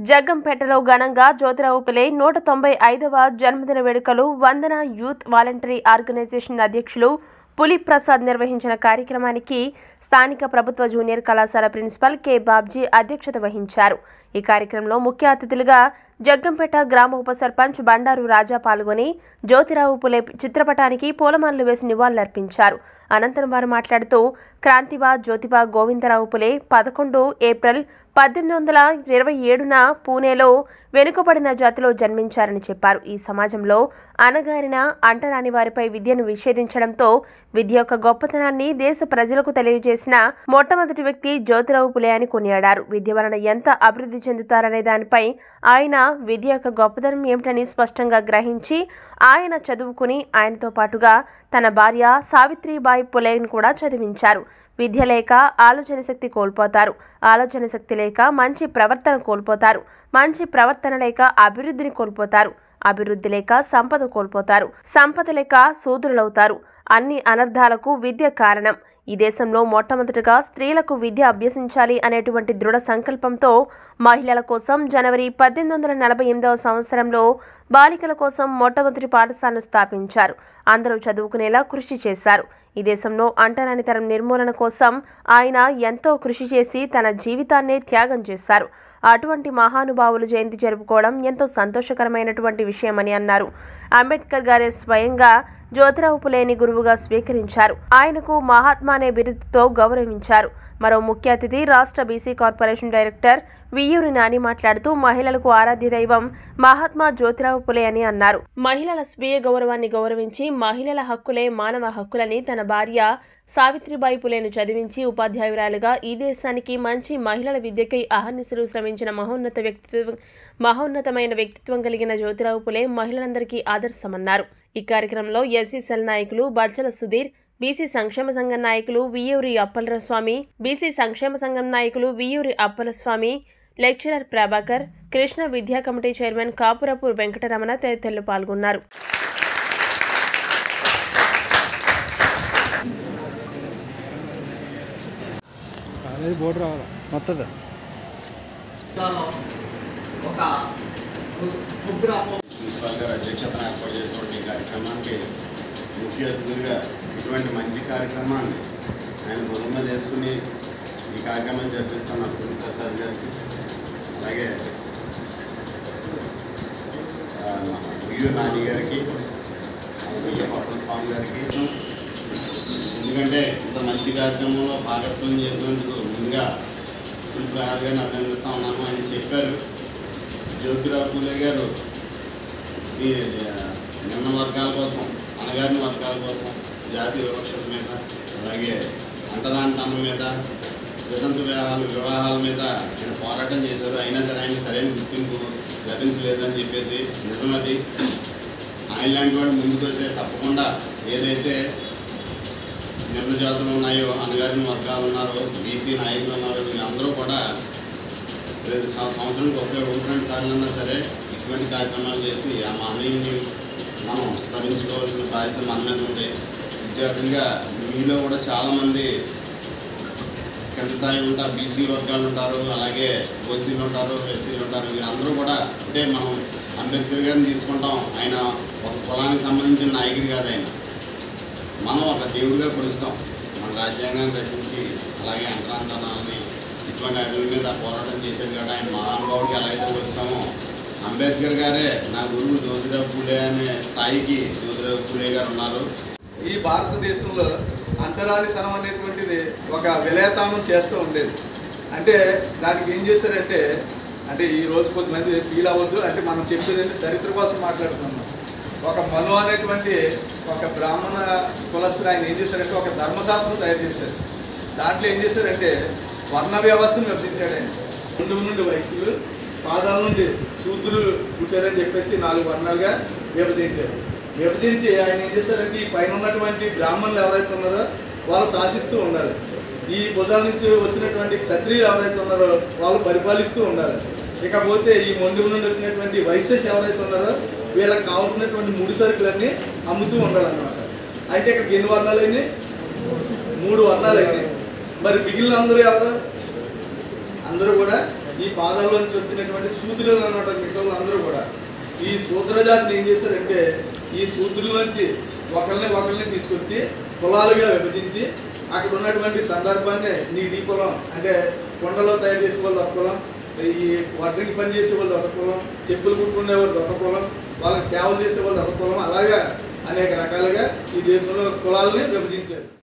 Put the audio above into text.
జగ్గంపేటలో ఘనంగా జ్యోతిరావు పిలే నూట తొంభై ఐదవ జన్మదిన వేడుకలు వందన యూత్ వాలంటరీ ఆర్గనైజేషన్ అధ్యక్షులు పులి ప్రసాద్ నిర్వహించిన కార్యక్రమానికి స్థానిక ప్రభుత్వ జూనియర్ కళాశాల ప్రిన్సిపల్ కె బాబ్జీ అధ్యక్షత వహించారు ఈ కార్యక్రమంలో ముఖ్య అతిథులుగా జగ్గంపేట గ్రామ ఉప సర్పంచ్ బండారు రాజా పాల్గొని జ్యోతిరావు పులే చిత్రపటానికి పూలమాలలు వేసి నివాళులర్పించారు అనంతరం వారు మాట్లాడుతూ క్రాంతిబా జ్యోతిబా గోవిందరావు పులే పదకొండు ఏప్రిల్ పద్దెనిమిది వందల ఇరవై ఏడున పూణేలో వెనుకబడిన జాతిలో జన్మించారని చెప్పారు ఈ సమాజంలో అనగారిన అంటరాని వారిపై విద్యను నిషేధించడంతో విద్య యొక్క గొప్పతనాన్ని దేశ ప్రజలకు తెలియజేసిన మొట్టమొదటి వ్యక్తి జ్యోతిరావు పులే అని కొనియాడారు విద్య వలన ఎంత అభివృద్ధి చెందుతారనే దానిపై ఆయన విద్య యొక్క గొప్పతనం ఏమిటని స్పష్టంగా గ్రహించి ఆయన చదువుకుని ఆయనతో పాటుగా తన భార్య సావిత్రిబాయి పులేని కూడా చదివించారు విద్య లేక ఆలోచన శక్తి కోల్పోతారు ఆలోచన శక్తి లేక మంచి ప్రవర్తన కోల్పోతారు మంచి ప్రవర్తన లేక అభివృద్ధిని కోల్పోతారు అభివృద్ధి లేక సంపద కోల్పోతారు సంపద లేక శూద్రులవుతారు అన్ని అనర్థాలకు విద్య కారణం ఈ దేశంలో మొట్టమొదటగా స్త్రీలకు విద్య అభ్యసించాలి అనేటువంటి దృఢ సంకల్పంతో మహిళల కోసం జనవరి పద్దెనిమిది వందల నలభై ఎనిమిదవ సంవత్సరంలో బాలికల కోసం మొట్టమొదటి పాఠశాలను స్థాపించారు అందరూ చదువుకునేలా కృషి చేశారు ఈ దేశంలో అంటరానితరం నిర్మూలన కోసం ఆయన ఎంతో కృషి చేసి తన జీవితాన్నే త్యాగం చేశారు అటువంటి మహానుభావులు జయంతి జరుపుకోవడం ఎంతో సంతోషకరమైనటువంటి విషయమని అన్నారు అంబేద్కర్ గారే స్వయంగా జ్యోతిరావు పులేని గురువుగా స్వీకరించారు ఆయనకు మహాత్మా అనే బిరుదుతో గౌరవించారు మరో ముఖ్య అతిథి రాష్ట్ర BC corporation director Viyyuri Nani మాట్లాడుతూ మహిళలకు ఆరాధ్య దైవం మహాత్మా జ్యోతిరావు పులే అని అన్నారు మహిళల స్వీయ గౌరవాన్ని గౌరవించి మహిళల హక్కులే మానవ హక్కులని తన భార్య సావిత్రిబాయి పులేను చదివించి ఉపాధ్యాయురాలుగా ఈ దేశానికి మంచి మహిళల విద్యకై అహర్నిశలు శ్రమించిన మహోన్నత వ్యక్తిత్వం మహోన్నతమైన వ్యక్తిత్వం కలిగిన జ్యోతిరావు పులే మహిళలందరికీ ఆదర్శమన్నారు ఈ కార్యక్రమంలో ఎస్సీ సెల్ నాయకులు బజ్జల సుధీర్ బీసీ సంక్షేమ సంఘం నాయకులు వియ్యూరి అప్పలస్వామి బీసీ సంక్షేమ సంఘం నాయకులు వియ్యూరి అప్పలస్వామి లెక్చరర్ ప్రభాకర్ కృష్ణ విద్యా కమిటీ చైర్మన్ కాపురపు వెంకటరమణ తదితరులు పాల్గొన్నారు అనేది బోర్డు రావాలా మొత్తదా ఒక కుగ్రామం ప్రిన్సిపాల్ గారు అధ్యక్షతన ఏర్పాటు చేసినటువంటి ఈ కార్యక్రమానికి ముఖ్య అతిథులుగా ఇటువంటి మంచి కార్యక్రమాన్ని ఆయన భుజం మీద వేసుకుని ఈ కార్యక్రమం జరిపిస్తున్న పుణ్య ప్రసాద్ గారికి అలాగే ఆ, ఉయ్యూరు నాని గారికి అలాగే పప్పల స్వామి గారికి ఎందుకంటే ఇంత మంచి కార్యక్రమంలో భాగస్వామ్యం చేసినందుకు ముందుగా పులి ప్రసాద్ గారిని అభినందిస్తా ఉన్నాను ఆయన చెప్పారు జ్యోతిరావు పూలే గారు ఈ ఆ, నిమ్న వర్గాల కోసం అణగారిన వర్గాల కోసం జాతి వివక్షత మీద అలాగే అంటరానితనం మీద వితంతు వివాహాల వివాహాల మీద ఆయన పోరాటం చేశారు అయినా సరే ఆయన సరైన గుర్తింపు లభించలేదని చెప్పేసి నిజమది ఆయన లాంటి వాడు ముందుకు వస్తే తప్పకుండా ఏదైతే నిమ్న జాతులు ఉన్నాయో అణగారిన వర్గాలు ఉన్నారో బీసీ నాయకులు ఉన్నారో వీళ్ళందరూ కూడా ప్రతి సం- సంవత్సరానికి ఒకటి ఒకటి రెండు సార్లు అన్నా సరే ఇటువంటి కార్యక్రమాలు చేసి ఆ మానవుని మనం స్మరించుకోవాల్సిన బాధ్యత మన మీద ఉంది విద్యార్థులుగా మీలో కూడా చాలామంది కింద స్థాయి ఉంటారు బీసీ వర్గాలు ఉంటారు అలాగే ఓసీలు ఉంటారు ఎస్సీలు ఉంటారు వీరందరూ కూడా అంటే మనం అంబేద్కర్ గారిని తీసుకుంటాం ఆయన ఒక కులానికి సంబంధించిన నాయకుడు కాదు ఆయన మనం ఒక దేవుడిగా కొలుస్తాం మన రాజ్యాంగాన్ని రచించి అలాగే అంతరాంతనాలని ఇటువంటి వాటి మీద పోరాటం చేశాడు కాబట్టి ఆయన మహానుభావుడికి ఎలా అయితే కొలుస్తామో అంబేద్కర్ గారే నా గురువు జ్యోతిరావు పూలే అనే స్థాయికి జ్యోతిరావు పూలే గారు ఉన్నారు ఈ భారతదేశంలో అంటరానితనం అనేటువంటిది ఒక విలేతానం చేస్తూ ఉండేది అంటే దానికి ఏం చేశారంటే అంటే ఈ రోజు కొద్దిమంది ఫీల్ అవ్వద్దు అంటే మనం చెప్పేది అంటే చరిత్ర కోసం మాట్లాడుతున్నాం ఒక మను అనేటువంటి ఒక బ్రాహ్మణ కులస్తులు ఆయన ఏం చేశారంటే ఒక ధర్మశాస్త్రం తయారు చేశారు దాంట్లో ఏం చేశారంటే వర్ణ వ్యవస్థను విభజించాడు ఆయన ముందు నుండి వైశ్యులు పాదాల నుండి శూద్రులు పుట్టారని చెప్పేసి నాలుగు వర్ణాలుగా విభజించారు విభజించి ఆయన ఏం చేశారంటే ఈ పైన ఉన్నటువంటి బ్రాహ్మణులు ఎవరైతే ఉన్నారో వాళ్ళు శాసిస్తూ ఉండాలి ఈ భుజాల నుంచి వచ్చినటువంటి క్షత్రియులు ఎవరైతే ఉన్నారో వాళ్ళు పరిపాలిస్తూ ఉండాలి ఇకపోతే ఈ మొండి నుండి వచ్చినటువంటి వైశ్యస్ ఎవరైతే ఉన్నారో వీళ్ళకి కావాల్సినటువంటి ముడి సరుకులన్నీ అమ్ముతూ ఉండాలన్నమాట అయితే ఇక్కడ ఎన్ని వర్ణాలు అయినాయి మూడు వర్ణాలు అయినాయి మరి మిగిలిన అందరూ ఎవరు అందరూ కూడా ఈ పాదాల్లో నుంచి వచ్చినటువంటి శూద్రులు అన్నమాట మిగతా అందరూ కూడా ఈ శూద్ర జాతిని ఏం చేశారంటే ఈ శూద్రుల నుంచి ఒకరిని ఒకరిని తీసుకొచ్చి కులాలుగా విభజించి అక్కడ ఉన్నటువంటి సందర్భాన్ని నీది కులం అంటే కొండలో తయారు చేసే వాళ్ళు ఒక కులం ఈ వడ్రంగి పని చేసే వాళ్ళు ఒక కులం చెప్పులు కుట్టుకునే వాళ్ళు ఒక కులం వాళ్ళకి సేవలు చేసే వాళ్ళు ఒక కులం అలాగా అనేక రకాలుగా ఈ దేశంలో కులాలని విభజించారు